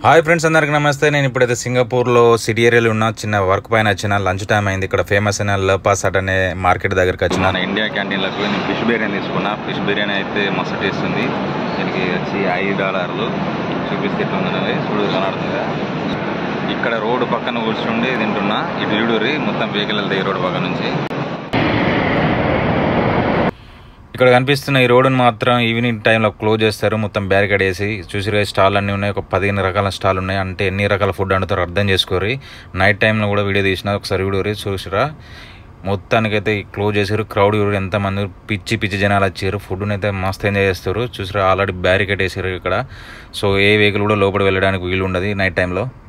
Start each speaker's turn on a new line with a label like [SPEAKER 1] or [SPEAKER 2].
[SPEAKER 1] hi friends అందరికి నమస్తే నేను ఇప్పుడైతే సింగపూర్లో సిటీ ఏరియాలో ఉన్న చిన్న వర్క్ పైన వచ్చిన లంచ్ టైం అయింది ఇక్కడ ఫేమస్ అయిన లపాస్ అట్ అనే మార్కెట్ దగ్గరికి వచ్చిన
[SPEAKER 2] మన ఇండియా క్యాంటీన్లకు నేను ఫిష్ బిర్యానీ తీసుకున్నా ఫిష్ బిర్యానీ అయితే మస్తు టేస్ట్ ఉంది దీనికి వచ్చి ఐదు డాలర్లు చూపిస్తే ఎట్లా ఉందనేది చూడు కనబడుతుందా ఇక్కడ రోడ్డు పక్కన కూర్చుండి తింటున్నా ఇటు చూడురి మొత్తం వెహికల్ వెళ్తాయి ఈ రోడ్డు పక్క నుంచి
[SPEAKER 1] ఇక్కడ కనిపిస్తున్న ఈ రోడ్డును మాత్రం ఈవినింగ్ టైంలో క్లోజ్ చేస్తారు మొత్తం బ్యారికేడ్ వేసి చూసిరే స్టాల్ అన్నీ ఉన్నాయి ఒక పదిహేను రకాల స్టాల్ ఉన్నాయి అంటే ఎన్ని రకాల ఫుడ్ అంటారో అర్థం చేసుకోరి నైట్ టైంలో కూడా వీడియో తీసిన ఒకసారి వీడియో చూసిరా మొత్తానికైతే క్లోజ్ చేసారు క్రౌడ్ చూడు ఎంతమంది పిచ్చి పిచ్చి జనాలు వచ్చారు ఫుడ్ని అయితే మస్తు ఎంజాయ్ చేస్తారు చూసారా ఆల్రెడీ బ్యారికేడ్ వేసారు ఇక్కడ సో ఏ వెహికల్ కూడా లోపల వెళ్ళడానికి వీలు ఉండదు నైట్ టైంలో